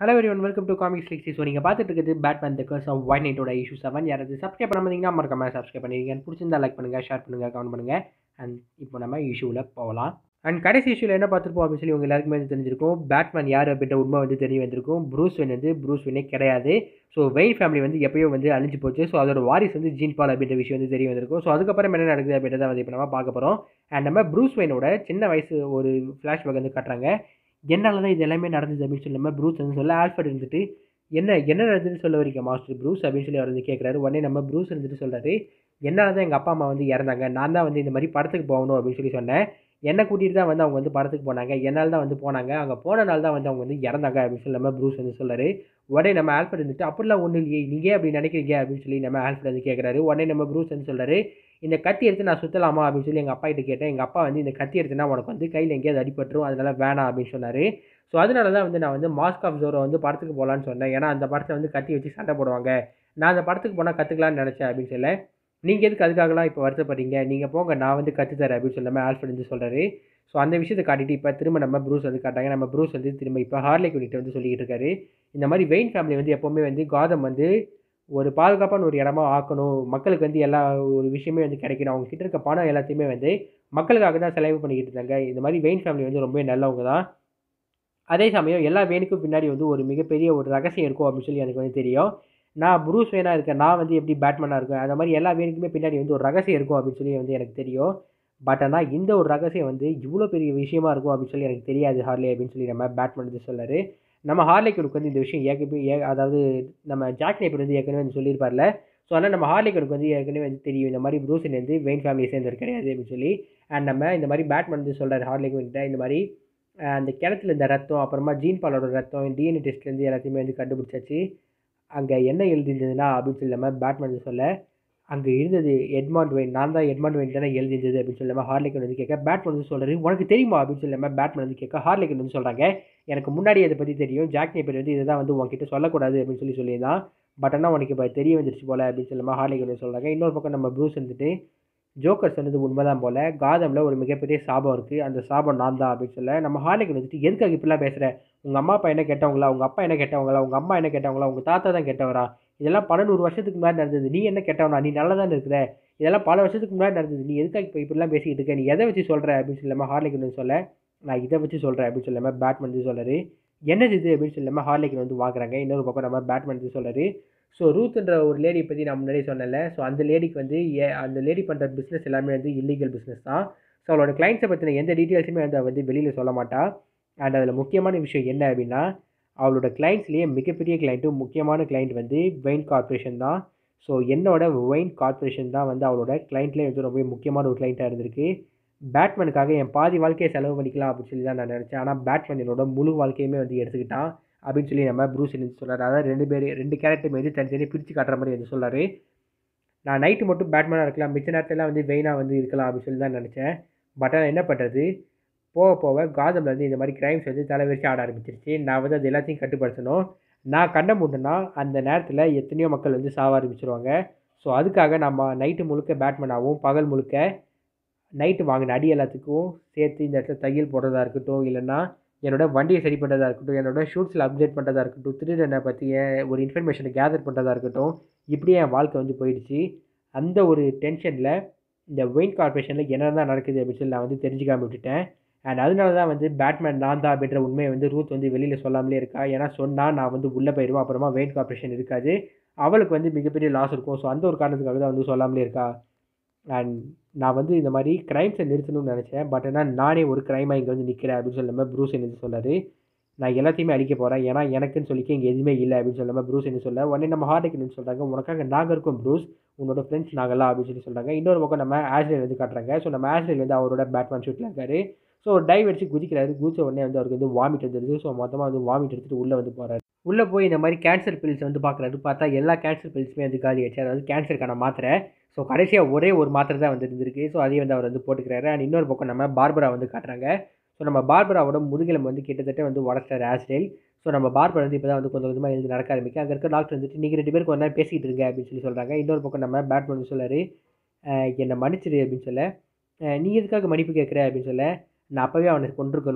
hello everyone welcome to comics sixty so நீங்கள் பார்த்துட்டு இருக்குது Batman the curse of one நைட்டோட issue seven யாராவது சப்ஸ்கிரைப் பண்ண பார்த்தீங்கன்னா மறக்காம சப்ஸ்கிரைப் பண்ணிருங்க பிடிச்சிருந்தா லைக் பண்ணுங்கள் ஷேர் பண்ணுங்கள் கமெண்ட் பண்ணுங்கள் அண்ட் இப்போ நம்ம இஷ்யூவில் போகலாம் அண்ட் கடைசி இஷ்யூவில் என்ன பார்த்துருப்போம் அப்படின்னு சொல்லி உங்க எல்லாருக்குமே வந்து தெரிஞ்சிருக்கும் பேட்மேன் யார் அப்படின்ற உண்மை வந்து தெரிய வந்திருக்கும் ப்ரூஸ் வென் வந்து ப்ரூஸ் வென்னே கிடையாது ஸோ வெயின் ஃபேமிலி வந்து எப்பயோ வந்து அழிஞ்சு போச்சு ஸோ அதோட வாரிஸ் வந்து ஜீன் பால் அப்படின்ற விஷயம் வந்து தெரிய வந்திருக்கும் ஸோ அதுக்கப்புறம் என்ன நடக்குது அப்படின்றத வந்து இப்போ நம்ம பார்க்க போகிறோம் அண்ட் நம்ம ப்ரூஸ் வெயினோட சின்ன வயசு ஒரு ஃப்ளாஷ்பேக் வந்து காட்டுறாங்க என்னால் தான் இது எல்லாமே நடந்தது அப்படின்னு சொல்லி நம்ம ப்ரூஸ் வந்து சொல்ல ஆல்ஃபர்ட் இருந்துட்டு என்ன என்ன நடந்ததுன்னு சொல்ல வரீங்க மாஸ்டர் ப்ரூஸ் அப்படின்னு சொல்லி அவர் வந்து கேட்குறாரு உடனே நம்ம ப்ரூஸ் இருந்துட்டு சொல்கிறாரு என்னால் தான் எங்கள் அப்பா அம்மா வந்து இறந்தாங்க நான் தான் வந்து இந்த மாதிரி படத்துக்கு போகணும் அப்படின்னு சொல்லி சொன்னேன் என்னை கூட்டிகிட்டு தான் வந்து அவங்க வந்து படத்துக்கு போனாங்க என்னால் தான் வந்து போனாங்க அங்கே போன நாள் தான் வந்து அவங்க வந்து இறந்தாங்க அப்படின்னு சொல்லி நம்ம ப்ரூஸ் வந்து சொல்கிறாரு உடனே நம்ம ஆல்ஃபர்ட் இருந்துட்டு அப்படிலாம் ஒன்றும் இல்லையே நீங்கள் அப்படி நினைக்கிறீங்க அப்படின்னு சொல்லி நம்ம ஆல்ஃபர்ட் வந்து கேட்குறாரு உடனே நம்ம ப்ரூஸ் வந்து சொல்கிறாரு இந்த கத்தி எடுத்து நான் சுற்றலாமா அப்படின்னு சொல்லி எங்கள் அப்பா கிட்ட கேட்டேன் எங்கள் அப்பா வந்து இந்த கத்தி எடுத்துனா உனக்கு வந்து கையில் எங்கேயாவது அடிபட்டுரும் அதனால வேணாம் அப்படின்னு சொன்னார் ஸோ அதனால தான் வந்து நான் வந்து மாஸ்க் ஆஃப் ஜோரோ வந்து படத்துக்கு போகலான்னு சொன்னேன் ஏன்னா அந்த படத்தில் வந்து கத்தி வச்சு சண்டை போடுவாங்க நான் அந்த படத்துக்கு போனால் கற்றுக்கலான்னு நினச்சேன் அப்படின்னு சொல்ல நீங்கள் எதுக்கு அதுக்காகலாம் இப்போ வருத்தப்படுறீங்க நீங்கள் போங்க நான் வந்து கற்றுத்தரேன் அப்படின்னு சொல்லாமல் ஆல்ஃபர்ட் வந்து சொல்கிறாரு ஸோ அந்த விஷயத்தை காட்டிட்டு இப்போ திரும்ப நம்ம ப்ரூஸ் வந்து காட்டாங்க நம்ம ப்ரூஸ் வந்து திரும்ப இப்போ ஹார்லே குனிட்டு வந்து சொல்லிக்கிட்டு இருக்காரு இந்த மாதிரி வெயின் ஃபேமிலி வந்து எப்போவுமே வந்து காதம் வந்து ஒரு பாதுகாப்பான ஒரு இடமா ஆக்கணும் மக்களுக்கு வந்து எல்லா ஒரு விஷயமே வந்து கிடைக்கணும் அவங்க கிட்ட இருக்க பணம் எல்லாத்தையுமே வந்து மக்களுக்காக தான் செலவு பண்ணிக்கிட்டு இருந்தாங்க இந்த மாதிரி வெயின் ஃபேமிலி வந்து ரொம்பவே நல்லவங்க தான் அதே சமயம் எல்லா வேனுக்கும் பின்னாடி வந்து ஒரு மிகப்பெரிய ஒரு ரகசியம் இருக்கும் அப்படின்னு சொல்லி எனக்கு வந்து தெரியும் நான் ப்ரூஸ் வேனாக இருக்கேன் நான் வந்து எப்படி பேட்மேனாக இருக்கேன் அந்த மாதிரி எல்லா வேனுக்குமே பின்னாடி வந்து ஒரு ரகசியம் இருக்கும் அப்படின்னு சொல்லி வந்து எனக்கு தெரியும் பட் ஆனால் இந்த ஒரு ரகசியம் வந்து இவ்வளோ பெரிய விஷயமா இருக்கும் அப்படின்னு சொல்லி எனக்கு தெரியாது ஹார்லே அப்படின்னு சொல்லி நம்ம பேட்மேன் வந்து சொல்லாரு நம்ம ஹார்லேக்கு வந்து இந்த விஷயம் ஏற்கனவே ஏ அதாவது நம்ம ஜாக் நைப்பர் வந்து ஏற்கனவே வந்து சொல்லியிருப்பார்ல ஸோ ஆனால் நம்ம ஹார்லேக்கு வந்து ஏற்கனவே வந்து தெரியும் இந்த மாதிரி ப்ரூஸின் வந்து வெயின் ஃபேமிலியை சேர்ந்தவர் கிடையாது அப்படின்னு சொல்லி அண்ட் நம்ம இந்த மாதிரி பேட்மேன் வந்து சொல்கிறார் ஹார்லேக்கு கிட்ட இந்த மாதிரி அந்த கிணத்துல இந்த ரத்தம் அப்புறமா ஜீன் பாலோட ரத்தம் டிஎன்ஏ டெஸ்ட்லேருந்து எல்லாத்தையுமே வந்து கண்டுபிடிச்சாச்சு அங்கே என்ன எழுதியிருந்ததுன்னா அப்படின்னு சொல்லி நம்ம பேட்மேன் சொல்ல அங்கே இருந்தது எட்மாண்ட் வெயின் நான் தான் எட்மாண்ட் வெயின் தானே எழுதிருந்தது அப்படின்னு சொல்லாமல் ஹார்லிகன் வந்து கேட்க பேட்மேன் வந்து சொல்கிறாரு உனக்கு தெரியுமா அப்படின்னு சொல்லாமல் பேட்மேன் வந்து கேட்க ஹார்லிகன் வந்து சொல்கிறாங்க எனக்கு முன்னாடி அதை பற்றி தெரியும் ஜாக் நேப்பர் வந்து இதை தான் வந்து உங்ககிட்ட சொல்லக்கூடாது அப்படின்னு சொல்லி சொல்லியிருந்தான் பட் ஆனால் உனக்கு இப்போ தெரிய வந்துருச்சு போல் அப்படின்னு சொல்லாமல் ஹார்லிகன் வந்து சொல்கிறாங்க இன்னொரு பக்கம் நம்ம ப்ரூஸ் வந்துட்டு ஜோக்கர் சொன்னது உண்மைதான் போல் காதமில் ஒரு மிகப்பெரிய சாபம் இருக்குது அந்த சாபம் நான் தான் அப்படின்னு சொல்ல நம்ம ஹார்லிகன் வந்துட்டு எதுக்காக இப்படிலாம் பேசுகிறேன் உங்கள் அம்மா அப்பா என்ன கேட்டவங்களா உங்கள் அப்பா என்ன கேட்டவங்களா உங்கள் அம்மா என்ன கேட்டவங்களா உங்கள் தாத்தா தான் கேட்டவரா இதெல்லாம் பல நூறு வருஷத்துக்கு முன்னாடி நடந்தது நீ என்ன கேட்டவனா நீ நல்லா தான் இருக்கிற இதெல்லாம் பல வருஷத்துக்கு முன்னாடி நடந்தது நீ எதுக்காக இப்போ இப்படிலாம் பேசிக்கிட்டு இருக்க நீ எதை வச்சு சொல்கிற அப்படின்னு சொல்லாமல் ஹார்லிகன் வந்து சொல்ல நான் இதை வச்சு சொல்கிறேன் அப்படின்னு சொல்லாமல் பேட்மேன் வந்து சொல்கிறாரு என்னது இது அப்படின்னு சொல்லாமல் ஹார்லிகன் வந்து வாங்குறாங்க இன்னொரு பக்கம் நம்ம பேட்மேன் வந்து சொல்கிறாரு ஸோ ரூத்ன்ற ஒரு லேடியை பற்றி நான் முன்னாடியே சொன்னேன்ல ஸோ அந்த லேடிக்கு வந்து ஏ அந்த லேடி பண்ணுற பிஸ்னஸ் எல்லாமே வந்து இல்லீகல் பிஸ்னஸ் தான் ஸோ அவளோட கிளைண்ட்ஸை பற்றின எந்த டீட்டெயில்ஸுமே வந்து வந்து வெளியில் சொல்ல மாட்டா அண்ட் அதில் முக்கியமான விஷயம் என்ன அப்படின்னா அவளோட கிளைண்ட்ஸ்லேயே மிகப்பெரிய கிளைண்ட்டும் முக்கியமான கிளைண்ட் வந்து வெயின் கார்பரேஷன் தான் ஸோ என்னோட வெயின் கார்பரேஷன் தான் வந்து அவளோட கிளைண்ட்லேயே வந்து ரொம்ப முக்கியமான ஒரு கிளைண்ட்டாக இருந்திருக்கு பேட்மேனுக்காக என் பாதி வாழ்க்கையை செலவு பண்ணிக்கலாம் அப்படின்னு சொல்லி தான் நான் நினச்சேன் ஆனால் பேட்மேன் என்னோட முழு வாழ்க்கையுமே வந்து எடுத்துக்கிட்டான் அப்படின்னு சொல்லி நம்ம ப்ரூஸ் வந்து சொல்கிறார் அதாவது ரெண்டு பேர் ரெண்டு கேரக்டர் வந்து தனித்தனி பிரித்து காட்டுற மாதிரி வந்து சொல்கிறாரு நான் நைட்டு மட்டும் பேட்மேனாக இருக்கலாம் மிச்ச நேரத்துலாம் வந்து வெயினாக வந்து இருக்கலாம் அப்படின்னு சொல்லி தான் நினச்சேன் பட் ஆனால் என்ன பண்ணுறது போக போக காதமில் வந்து இந்த மாதிரி க்ரைம்ஸ் வந்து தலைவரிச்சு ஆட ஆரம்பிச்சிருச்சு நான் வந்து அது எல்லாத்தையும் கட்டுப்படுத்தணும் நான் கண்ட முட்டுனா அந்த நேரத்தில் எத்தனையோ மக்கள் வந்து சாவ ஆரம்பிச்சிருவாங்க ஸோ அதுக்காக நம்ம நைட்டு முழுக்க பேட்மேனாகவும் பகல் முழுக்க நைட்டு வாங்கின அடி எல்லாத்துக்கும் சேர்த்து இந்த இடத்துல தையல் போடுறதா இருக்கட்டும் இல்லைன்னா என்னோட வண்டியை சரி பண்ணுறதா இருக்கட்டும் என்னோட ஷூட்ஸில் அப்டேட் பண்ணுறதா இருக்கட்டும் திருடனை பற்றிய ஒரு இன்ஃபர்மேஷனை கேதர் பண்ணுறதா இருக்கட்டும் இப்படியே என் வாழ்க்கை வந்து போயிடுச்சு அந்த ஒரு டென்ஷனில் இந்த வெயின் கார்பரேஷனில் என்ன தான் நடக்குது அப்படின்னு சொல்லி நான் வந்து தெரிஞ்சுக்காம விட்டுட்டேன் அண்ட் அதனால தான் வந்து பேட்மேன் நான் தான் அப்படின்ற உண்மையை வந்து ரூத் வந்து வெளியில் சொல்லாமலே இருக்கா ஏன்னா சொன்னால் நான் வந்து உள்ளே போயிடுவேன் அப்புறமா வெயின் கார்பரேஷன் இருக்காது அவளுக்கு வந்து மிகப்பெரிய லாஸ் இருக்கும் ஸோ அந்த ஒரு காரணத்துக்காக தான் வந்து சொல்லாமலே இருக்கா அண்ட் நான் வந்து இந்த மாதிரி க்ரைம்ஸை நிறுத்தணும்னு நினச்சேன் பட் ஆனால் நானே ஒரு க்ரைமாக இங்கே வந்து நிற்கிறேன் அப்படின்னு சொல்லாமல் ப்ரூஸ் என்ன சொல்லார் நான் எல்லாத்தையுமே அழிக்க போகிறேன் ஏன்னா எனக்குன்னு சொல்லிக்க இங்கே எதுவுமே இல்லை அப்படின்னு சொல்லாமல் ப்ரூஸ் என்ன சொல்ல உடனே நம்ம ஹார்டுக்கு சொல்கிறாங்க உனக்காக நாங்கள் இருக்கோம் ப்ரூஸ் உன்னோட ஃப்ரெண்ட்ஸ் நாங்களாம் அப்படின்னு சொல்லி சொல்கிறாங்க இன்னொரு பக்கம் நம்ம ஆஸ்ரேல் வந்து காட்டுறாங்க ஸோ நம்ம ஆஸ்ரேல் வந்து அவரோட பேட்மேன் ஷூட்டில் இருக்காரு ஸோ டைவ் அடிச்சு குதிக்கிறாரு குதிச்ச உடனே வந்து அவருக்கு வந்து வாமிட் வந்துடுது ஸோ மொத்தமாக வந்து வாமிட் எடுத்துகிட்டு உள்ளே வந்து போகிறாரு உள்ளே போய் இந்த மாதிரி கேன்சர் பில்ஸ் வந்து பார்க்குறாரு பார்த்தா எல்லா கேன்சர் பில்ஸுமே வந்து காலி ஆச்சு அதாவது கேன்சருக்கான மாத்திரை ஸோ கடைசியாக ஒரே ஒரு மாத்திரை தான் வந்து இருந்திருக்கு ஸோ அதையும் வந்து அவர் வந்து போட்டுக்கிறாரு அண்ட் இன்னொரு பக்கம் நம்ம பார்பரா வந்து காட்டுறாங்க ஸோ நம்ம பார்பராவோட முதுகிலம் வந்து கிட்டத்தட்ட வந்து உடச்சிட்டார் ஆஸ்டேல் ஸோ நம்ம பார்பரா வந்து இப்போ தான் வந்து கொஞ்சம் கொஞ்சமாக எழுதி நடக்க ஆரம்பிக்க அங்கே இருக்க டாக்டர் வந்துட்டு நீங்கள் ரெண்டு பேருக்கு ஒரு நேரம் பேசிகிட்டு இருங்க அப்படின்னு சொல்லி சொல்கிறாங்க இன்னொரு பக்கம் நம்ம பேட்மேன் வந்து சொல்லார் என்னை மன்னிச்சிடு அப்படின்னு சொல்ல நீ எதுக்காக மன்னிப்பு கேட்குற அப்படின்னு சொல்ல நான் அப்போவே அவனை கொண்டிருக்கணும்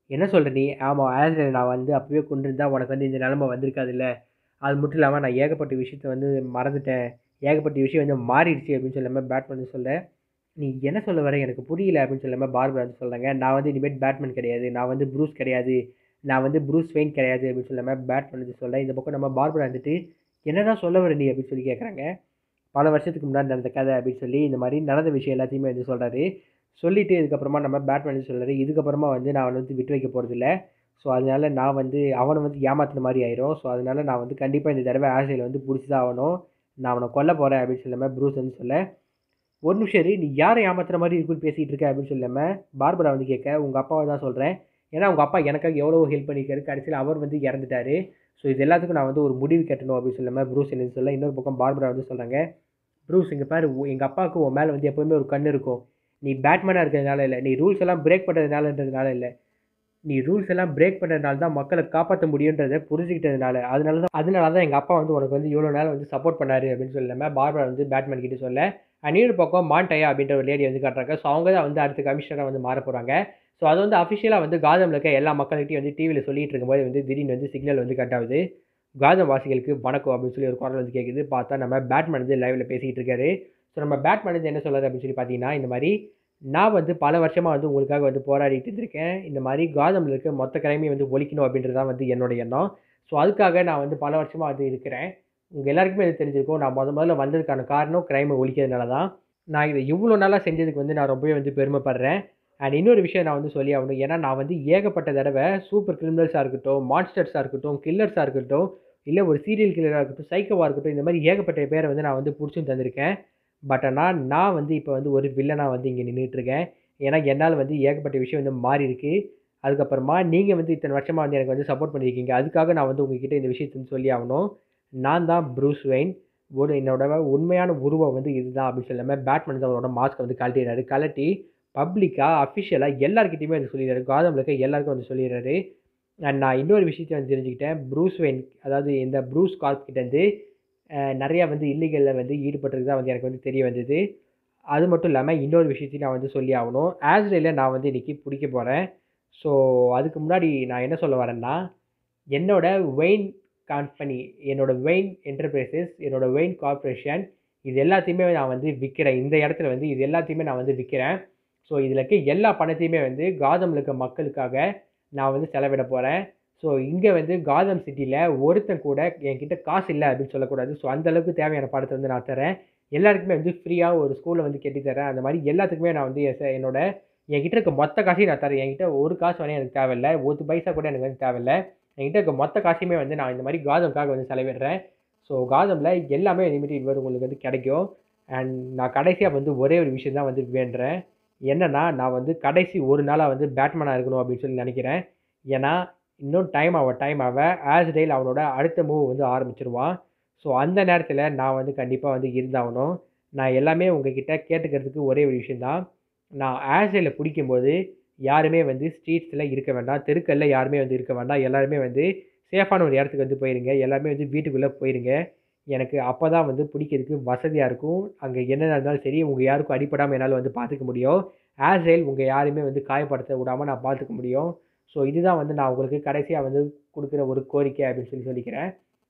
என்ன சொல்கிற நீ ஆமாம் ஆஸ்ரேல் நான் வந்து அப்போவே கொண்டு இருந்தா உனக்கு வந்து இந்த நிலமை வந்திருக்காதுல்ல அது மட்டும் இல்லாமல் நான் ஏகப்பட்ட விஷயத்த வந்து மறந்துட்டேன் ஏகப்பட்ட விஷயம் வந்து மாறிடுச்சு அப்படின்னு சொல்லாமல் பேட்மேன் சொல்ல நீ என்ன சொல்ல வர எனக்கு புரியல அப்படின்னு சொல்லாமல் பார்பரா வந்து சொல்கிறாங்க நான் வந்து இனிமேல் பேட்மேன் கிடையாது நான் வந்து ப்ரூஸ் கிடையாது நான் வந்து ப்ரூஸ் வெயின் கிடையாது அப்படின்னு சொல்லாமல் பேட்மேன் வந்து சொல்ல இந்த பக்கம் நம்ம பார்பரா வந்துட்டு என்னதான் சொல்ல வர நீ அப்படின்னு சொல்லி கேட்குறாங்க பல வருஷத்துக்கு முன்னாடி நடந்த கதை அப்படின்னு சொல்லி இந்த மாதிரி நடந்த விஷயம் எல்லாத்தையுமே வந்து சொல்கிறாரு சொல்லிவிட்டு இதுக்கப்புறமா நம்ம பேட்மேன் வந்து சொல்கிறாரு இதுக்கப்புறமா வந்து நான் அவனை வந்து விட்டு வைக்க போகிறதில்ல ஸோ அதனால நான் வந்து அவனை வந்து ஏமாத்தின மாதிரி ஆயிரும் ஸோ அதனால நான் வந்து கண்டிப்பாக இந்த தடவை ஆசையில் வந்து பிடிச்சி தான் ஆகணும் நான் அவனை கொல்ல போகிறேன் அப்படின்னு சொல்லாமல் ப்ரூஸ் வந்து சொல்ல ஒரு நிமிஷம் இரு, நீ யாரை ஏமாத்துற மாதிரி இருக்குன்னு பேசிகிட்டு இருக்க அப்படின்னு சொல்லாமல் பார்பரா வந்து கேட்க உங்கள் அப்பாவை தான் சொல்கிறேன் ஏன்னா உங்கள் அப்பா எனக்காக எவ்வளோ ஹெல்ப் பண்ணியிருக்காரு கடைசியில் அவர் வந்து இறந்துட்டாரு ஸோ இது எல்லாத்துக்கும் நான் வந்து ஒரு முடிவு கட்டணும் அப்படின்னு சொல்லாமல் ப்ரூஸ் என்ன சொல்ல இன்னொரு பக்கம் பார்பரா வந்து சொல்கிறாங்க ப்ரூஸ் இங்கே பாரு எங்கள் அப்பாவுக்கு உன் மேலே வந்து எப்போவுமே ஒரு கண் இருக்கும் நீ பேட்மேனாக இருக்கிறதுனால இல்லை நீ ரூல்ஸ் எல்லாம் பிரேக் பண்ணுறதுனாலன்றதுனால இல்லை நீ ரூல்ஸ் எல்லாம் பிரேக் பண்ணுறதுனால தான் மக்களை காப்பாற்ற முடியுன்றதை புரிஞ்சுக்கிட்டதுனால அதனால தான் அதனால தான் எங்கள் அப்பா வந்து உனக்கு வந்து இவ்வளோ நாள் வந்து சப்போர்ட் பண்ணாரு அப்படின்னு சொல்லாமல் பார்பரா வந்து பேட்மேன் கிட்ட சொல்ல அந்நீர் பக்கம் மாண்டையா அப்படின்ற ஒரு லேடி வந்து காட்டுறாங்க ஸோ அவங்க தான் வந்து அடுத்த கமிஷனராக வந்து மாற போகிறாங்க ஸோ அது வந்து அஃபிஷியலாக வந்து காதமில் இருக்க எல்லா மக்கள்கிட்டையும் வந்து டிவியில் சொல்லிட்டு இருக்கும்போது வந்து திடீர்னு வந்து சிக்னல் வந்து கட் ஆகுது காதம் வாசிகளுக்கு வணக்கம் அப்படின்னு சொல்லி ஒரு குரல் வந்து கேட்குது பார்த்தா நம்ம பேட்மேன் வந்து லைவில் பேசிக்கிட்டு இருக்காரு ஸோ நம்ம பேட்மேன் வந்து என்ன சொல்றாரு அப்படின்னு சொல்லி பார்த்தீங்கன்னா இந்த மாதிரி நான் வந்து பல வருஷமாக வந்து உங்களுக்காக வந்து போராடிட்டு இருந்திருக்கேன் இந்த மாதிரி காதமில் இருக்க மொத்த கிழமையும் வந்து ஒழிக்கணும் அப்படின்றது தான் வந்து என்னோட எண்ணம் ஸோ அதுக்காக நான் வந்து பல வருஷமாக வந்து இருக்கிறேன் உங்கள் எல்லாருக்குமே இது தெரிஞ்சிருக்கும் நான் முத முதல்ல வந்ததுக்கான காரணம் கிரைமை ஒழிக்கிறதுனால தான் நான் இதை இவ்வளோ நாளாக செஞ்சதுக்கு வந்து நான் ரொம்பவே வந்து பெருமைப்படுறேன் அண்ட் இன்னொரு விஷயம் நான் வந்து சொல்லி ஆகணும் ஏன்னா நான் வந்து ஏகப்பட்ட தடவை சூப்பர் கிரிமினல்ஸாக இருக்கட்டும் மான்ஸ்டர்ஸாக இருக்கட்டும் கில்லர்ஸாக இருக்கட்டும் இல்லை ஒரு சீரியல் கில்லராக இருக்கட்டும் சைக்கோவாக இருக்கட்டும் இந்த மாதிரி ஏகப்பட்ட பேரை வந்து நான் வந்து பிடிச்சும் தந்திருக்கேன் பட் ஆனால் நான் வந்து இப்போ வந்து ஒரு வில்லனாக வந்து இங்கே நின்றுட்டுருக்கேன் ஏன்னா என்னால் வந்து ஏகப்பட்ட விஷயம் வந்து மாறி இருக்கு அதுக்கப்புறமா நீங்கள் வந்து இத்தனை வருஷமாக வந்து எனக்கு வந்து சப்போர்ட் பண்ணியிருக்கீங்க அதுக்காக நான் வந்து உங்ககிட்ட இந்த விஷயத்தை வந்து சொல்லி ஆகணும் நான் தான் ப்ரூஸ் வெயின் ஒரு என்னோட உண்மையான உருவம் வந்து இதுதான் அப்படின்னு சொல்லாமல் பேட்மேன் தான் அவரோட மாஸ்க் வந்து கழட்டிடுறாரு கழட்டி பப்ளிக்காக அஃபிஷியலாக எல்லாருக்கிட்டையுமே வந்து சொல்லிடுறாரு காதமில் இருக்க எல்லாருக்கும் வந்து சொல்லிடுறாரு அண்ட் நான் இன்னொரு விஷயத்தை வந்து தெரிஞ்சுக்கிட்டேன் ப்ரூஸ் வெயின் அதாவது இந்த ப்ரூஸ் கார்ப் கிட்டேருந்து நிறையா வந்து இல்லீகலில் வந்து ஈடுபட்டிருக்கு தான் வந்து எனக்கு வந்து தெரிய வந்தது அது மட்டும் இல்லாமல் இன்னொரு விஷயத்தையும் நான் வந்து சொல்லி ஆகணும் ஆஸ்ரேலியா நான் வந்து இன்றைக்கி பிடிக்க போகிறேன் ஸோ அதுக்கு முன்னாடி நான் என்ன சொல்ல வரேன்னா என்னோட வெயின் கம்பெனி என்னோட வெயின் என்டர்பிரைசஸ் என்னோட வெயின் கார்ப்பரேஷன் இது எல்லாத்தையுமே நான் வந்து விற்கிறேன் இந்த இடத்துல வந்து இது எல்லாத்தையுமே நான் வந்து விற்கிறேன் ஸோ இதில் இருக்க எல்லா பணத்தையுமே வந்து காதமில் இருக்க மக்களுக்காக நான் வந்து செலவிட போகிறேன் ஸோ இங்கே வந்து காதம் சிட்டியில் ஒருத்தன் கூட என்கிட்ட காசு இல்லை அப்படின்னு சொல்லக்கூடாது ஸோ அந்த அளவுக்கு தேவையான படத்தை வந்து நான் தரேன் எல்லாருக்குமே வந்து ஃப்ரீயாக ஒரு ஸ்கூலில் வந்து கட்டி தரேன் அந்த மாதிரி எல்லாத்துக்குமே நான் வந்து எஸ் என்னோட என்கிட்ட இருக்க மொத்த காசையும் நான் தரேன் என்கிட்ட ஒரு காசு வரையும் எனக்கு தேவையில்லை ஒரு பைசா கூட எனக்கு வந்து தேவையில்லை என்கிட்ட இருக்க மொத்த காசையுமே வந்து நான் இந்த மாதிரி காதம்காக வந்து செலவிடுறேன் ஸோ காதமில் எல்லாமே லிமிட்டட் வேர்டு உங்களுக்கு வந்து கிடைக்கும் அண்ட் நான் கடைசியாக வந்து ஒரே ஒரு விஷயம் தான் வந்து வேண்டுறேன் என்னன்னா நான் வந்து கடைசி ஒரு நாளாக வந்து பேட்மேனாக இருக்கணும் அப்படின்னு சொல்லி நினைக்கிறேன் ஏன்னா இன்னும் டைம் ஆக டைம் ஆக ஆஸ்டேல் அவனோட அடுத்த மூவ் வந்து ஆரம்பிச்சிருவான் ஸோ அந்த நேரத்தில் நான் வந்து கண்டிப்பாக வந்து இருந்தாகணும் நான் எல்லாமே உங்ககிட்ட கேட்டுக்கிறதுக்கு ஒரே ஒரு விஷயந்தான் நான் ஆஸ்டேலில் பிடிக்கும்போது யாருமே வந்து ஸ்ட்ரீட்ஸில் இருக்க வேண்டாம் தெருக்களில் யாருமே வந்து இருக்க வேண்டாம் எல்லாருமே வந்து சேஃபான ஒரு இடத்துக்கு வந்து போயிருங்க எல்லாருமே வந்து வீட்டுக்குள்ளே போயிருங்க எனக்கு அப்போ தான் வந்து பிடிக்கிறதுக்கு வசதியாக இருக்கும் அங்கே என்ன நடந்தாலும் சரி உங்கள் யாருக்கும் அடிப்படாமல் என்னால் வந்து பார்த்துக்க முடியும் ஆஸ்ரேல் உங்கள் யாருமே வந்து காயப்படுத்த விடாமல் நான் பார்த்துக்க முடியும் ஸோ இதுதான் வந்து நான் உங்களுக்கு கடைசியாக வந்து கொடுக்குற ஒரு கோரிக்கை அப்படின்னு சொல்லி சொல்லிக்கிறேன்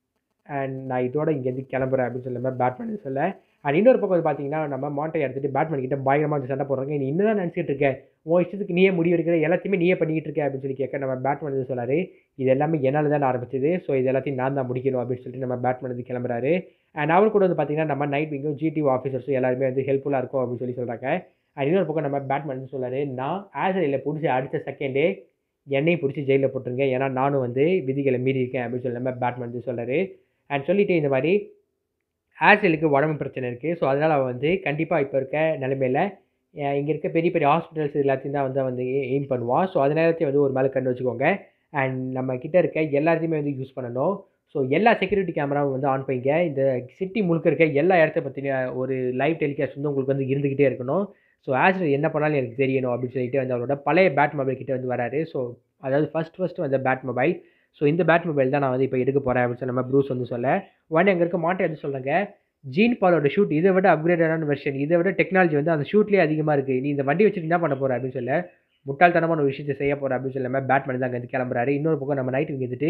அண்ட் நான் இதோட இங்கேருந்து கிளம்புறேன் அப்படின்னு சொல்லும்போது பேட்மேன் சொல்ல அண்ட் இன்னொரு பக்கம் வந்து பார்த்தீங்கன்னா நம்ம மாட்டை எடுத்துகிட்டு பேட்மேன் கிட்ட பயங்கரமாக வந்து சண்டை போடுறாங்க நீ இன்னும் தான் நினச்சிட்டு இருக்க உன் இஷ்டத்துக்கு நீயே முடிவு எடுக்கிற எல்லாத்தையுமே நீயே பண்ணிக்கிட்டு இருக்க அப்படின்னு சொல்லி கேட்க நம்ம பேட்மேன் வந்து சொல்லாரு இது எல்லாமே என்னால் தான் ஆரம்பிச்சது ஸோ இது எல்லாத்தையும் நான் தான் முடிக்கணும் அப்படின்னு சொல்லிட்டு நம்ம பேட்மேன் வந்து கிளம்புறாரு அண்ட் அவர் கூட வந்து பார்த்தீங்கன்னா நம்ம நைட் விங்கும் ஜிடிஓ ஆஃபீஸர்ஸும் எல்லாருமே வந்து ஹெல்ப்ஃபுல்லாக இருக்கும் அப்படின்னு சொல்லி சொல்கிறாங்க அண்ட் இன்னொரு பக்கம் நம்ம பேட்மேன் வந்து சொல்லாரு நான் ஆசிரியரில் பிடிச்ச அடுத்த செகண்டே என்னையும் பிடிச்சி ஜெயிலில் போட்டுருங்க ஏன்னா நானும் வந்து விதிகளை மீறி இருக்கேன் அப்படின்னு சொல்லி நம்ம பேட்மேன் வந்து சொல்கிறாரு அண்ட் சொல்லிட்டு இந்த மாதிரி ஆசிரியலுக்கு உடம்பு பிரச்சனை இருக்குது ஸோ அதனால் அவன் வந்து கண்டிப்பாக இப்போ இருக்க நிலைமையில் இங்கே இருக்க பெரிய பெரிய ஹாஸ்பிட்டல்ஸ் எல்லாத்தையும் தான் வந்து வந்து எய்ம் பண்ணுவான் ஸோ அது நேரத்தையும் வந்து ஒரு மேலே கண்டு வச்சுக்கோங்க அண்ட் நம்ம கிட்ட இருக்க எல்லாத்தையுமே வந்து யூஸ் பண்ணணும் ஸோ எல்லா செக்யூரிட்டி கேமராவும் வந்து ஆன் பண்ணிங்க இந்த சிட்டி முழுக்க இருக்க எல்லா இடத்த பற்றின ஒரு லைவ் டெலிகாஸ்ட் வந்து உங்களுக்கு வந்து இருந்துக்கிட்டே இருக்கணும் ஸோ ஆசிரியர் என்ன பண்ணாலும் எனக்கு தெரியணும் அப்படின்னு சொல்லிட்டு வந்து அவரோட பழைய பேட் மொபைல் கிட்ட வந்து வராரு ஸோ அதாவது ஃபஸ்ட் ஃபஸ்ட்டு வந்த பேட் மொபைல் ஸோ இந்த பேட் மொபைல் தான் நான் வந்து இப்போ எடுக்க போகிறேன் அப்படின்னு சொல்லி நம்ம ப்ரூஸ் வந்து சொல்ல உடனே அங்கே இருக்க மாட்டை வந்து சொல்லுங்க ஜீன் பாலோட ஷூட் இதை விட அப்கிரேடடான வெர்ஷன் இதை விட டெக்னாலஜி வந்து அந்த ஷூட்லேயே அதிகமாக இருக்குது நீ இந்த வண்டி வச்சுட்டு என்ன பண்ண போகிற அப்படின்னு சொல்ல முட்டாள்தனமான ஒரு விஷயத்தை செய்ய போகிற அப்படின்னு சொல்லாமல் பேட்மேன் தான் அங்கேருந்து கிளம்புறாரு இன்னொரு பக்கம் நம்ம நைட்டு வந்துட்டு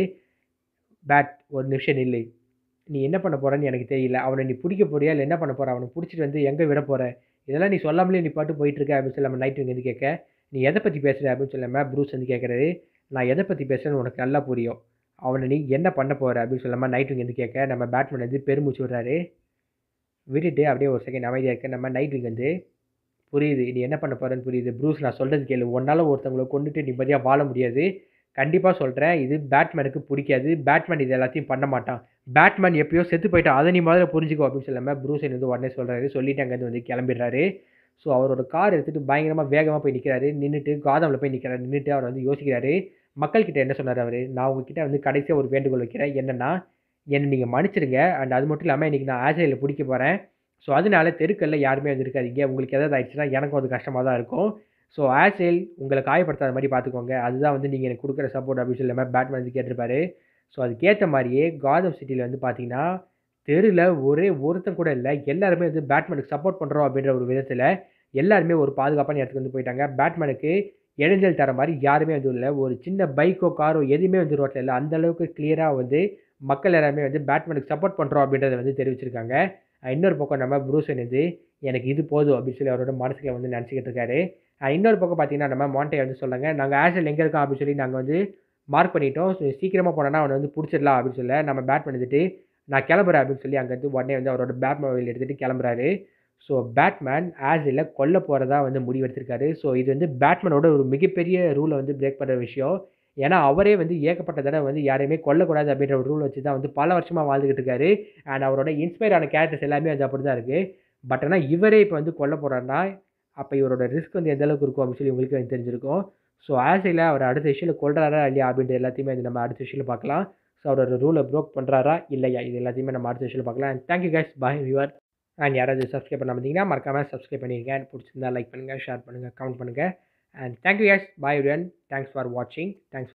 பேட் ஒரு நிமிஷம் நில்லு நீ என்ன பண்ண போகிறன்னு எனக்கு தெரியல அவனை நீ பிடிக்க போறியா இல்லை என்ன பண்ண போற அவனை பிடிச்சிட்டு வந்து எங்கே விட போகிற இதெல்லாம் நீ சொல்லாமலே நீ பாட்டு போயிட்டு இருக்க அப்படின்னு சொல்லாமல் நைட்டு வந்து கேட்க நீ எதை பற்றி பேசுகிற அப்படின்னு சொல்லாமல் ப்ரூஸ் வந்து கேட்குறாரு நான் எதை பற்றி பேசுகிறேன்னு உனக்கு நல்லா புரியும் அவனை நீ என்ன பண்ண போகிற அப்படின்னு சொல்லாமல் நைட்டு வந்து கேட்க நம்ம பேட்மேன் வந்து பெருமூச்சு விடுறாரு விட்டுட்டு அப்படியே ஒரு செகண்ட் அமைதியாக இருக்க நம்ம நைட் விங் வந்து புரியுது நீ என்ன பண்ண போகிறேன்னு புரியுது ப்ரூஸ் நான் சொல்கிறது கேளு உன்னால் ஒருத்தவங்களை கொண்டுட்டு நிம்மதியாக வாழ முடியாது கண்டிப்பாக சொல்கிறேன் இது பேட்மேனுக்கு பிடிக்காது பேட்மேன் இது எல்லாத்தையும் பண்ண மாட்டான் பேட்மேன் எப்பயோ செத்து போயிட்டான் அதை நீ முதல்ல புரிஞ்சுக்கோ அப்படின்னு சொல்லாமல் ப்ரூஸன் வந்து உடனே சொல்கிறாரு சொல்லிட்டு அங்கேருந்து வந்து கிளம்பிடுறாரு ஸோ அவரோட கார் எடுத்துகிட்டு பயங்கரமாக வேகமாக போய் நிற்கிறாரு நின்றுட்டு காதமில் போய் நிற்கிறாரு நின்றுட்டு அவர் வந்து யோசிக்கிறாரு மக்கள்கிட்ட என்ன சொன்னார் அவர் நான் உங்ககிட்ட வந்து கடைசியாக ஒரு வேண்டுகோள் வைக்கிறேன் என்னென்னா என்னை நீங்கள் மன்னிச்சிடுங்க அண்ட் அது மட்டும் இல்லாமல் இன்றைக்கி நான் ஆசிரியரில் பிடிக்க போகிறேன் ஸோ அதனால தெருக்கல்ல யாருமே வந்து இருக்காதீங்க உங்களுக்கு எதாவது ஆயிடுச்சுன்னா எனக்கும் அது கஷ்டமாக தான் இருக்கும் ஸோ ஆசேல் உங்களை காயப்படுத்தாத மாதிரி பார்த்துக்கோங்க அதுதான் வந்து நீங்கள் எனக்கு கொடுக்குற சப்போர்ட் அப்படின்னு சொல்லாமல் பேட்மேன் வந்து கேட்டிருப்பாரு ஸோ அதுக்கேற்ற மாதிரியே காதம் சிட்டியில் வந்து பார்த்தீங்கன்னா தெருவில் ஒரே ஒருத்தன் கூட இல்லை எல்லாருமே வந்து பேட்மேனுக்கு சப்போர்ட் பண்ணுறோம் அப்படின்ற ஒரு விதத்தில் எல்லாருமே ஒரு பாதுகாப்பான இடத்துக்கு வந்து போயிட்டாங்க பேட்மேனுக்கு இடைஞ்சல் தர மாதிரி யாருமே வந்து இல்லை ஒரு சின்ன பைக்கோ காரோ எதுவுமே வந்து ரோட்டில் இல்லை அந்த அளவுக்கு கிளியராக வந்து மக்கள் எல்லாருமே வந்து பேட்மேனுக்கு சப்போர்ட் பண்ணுறோம் அப்படின்றத வந்து தெரிவிச்சிருக்காங்க இன்னொரு பக்கம் நம்ம ப்ரூசன் வந்து எனக்கு இது போதும் அப்படின்னு சொல்லி அவரோட மனசுல வந்து நினச்சிக்கிட்டு இருக்காரு இன்னொரு பக்கம் பார்த்தீங்கன்னா நம்ம மாண்டே வந்து சொல்லுங்க நாங்கள் ஆஷல் எங்கே இருக்கோம் அப்படின்னு சொல்லி நாங்கள் வந்து மார்க் பண்ணிட்டோம் ஸோ சீக்கிரமாக போனோன்னா அவனை வந்து பிடிச்சிடலாம் அப்படின்னு சொல்ல நம்ம பேட் பண்ணிட்டு நான் கிளம்புறேன் அப்படின்னு சொல்லி அங்கேருந்து உடனே வந்து அவரோட பேட் மொபைல் எடுத்துகிட்டு கிளம்புறாரு ஸோ பேட்மேன் ஆஸில் கொல்ல போகிறதா வந்து முடிவெடுத்திருக்காரு ஸோ இது வந்து பேட்மேனோட ஒரு மிகப்பெரிய ரூலை வந்து பிரேக் பண்ணுற விஷயம் ஏன்னா அவரே வந்து ஏகப்பட்ட தடவை வந்து யாரையுமே கொல்லக்கூடாது அப்படின்ற ஒரு ரூல் வச்சு தான் வந்து பல வருஷமாக வாழ்ந்துகிட்டு இருக்காரு அண்ட் அவரோட இன்ஸ்பயர் ஆன கேரக்டர்ஸ் எல்லாமே வந்து அப்படி தான் இருக்குது பட் ஆனால் இவரே இப்போ வந்து கொல்ல போகிறாருன்னா அப்போ இவரோட ரிஸ்க் வந்து எந்த அளவுக்கு இருக்கும் அப்படின்னு சொல்லி உங்களுக்கு வந்து தெரிஞ்சிருக்கும் ஸோ ஆசையில் அவர் அடுத்த விஷயம் கொள்றாரா இல்லையா அப்படின்ற எல்லாத்தையுமே வந்து நம்ம அடுத்த விஷயம் பார்க்கலாம் ஸோ அவரோட ரூலை ப்ரோக் பண்ணுறாரா இல்லையா இது எல்லாத்தையுமே நம்ம அடுத்த விஷயம் பார்க்கலாம் and thank you guys bye viewer and யாராவது சப்ஸ்கிரைப் பண்ண பார்த்தீங்கன்னா மறக்காமல் சப்ஸ்கிரைப் பண்ணியிருக்கேன் பிடிச்சிருந்தா லைக் பண்ணுங்கள் ஷேர் பண்ணுங்கள் கமெண்ட் பண்ணுங்கள் and thank you guys bye everyone thanks for வாட்சிங் தேங்க்ஸ்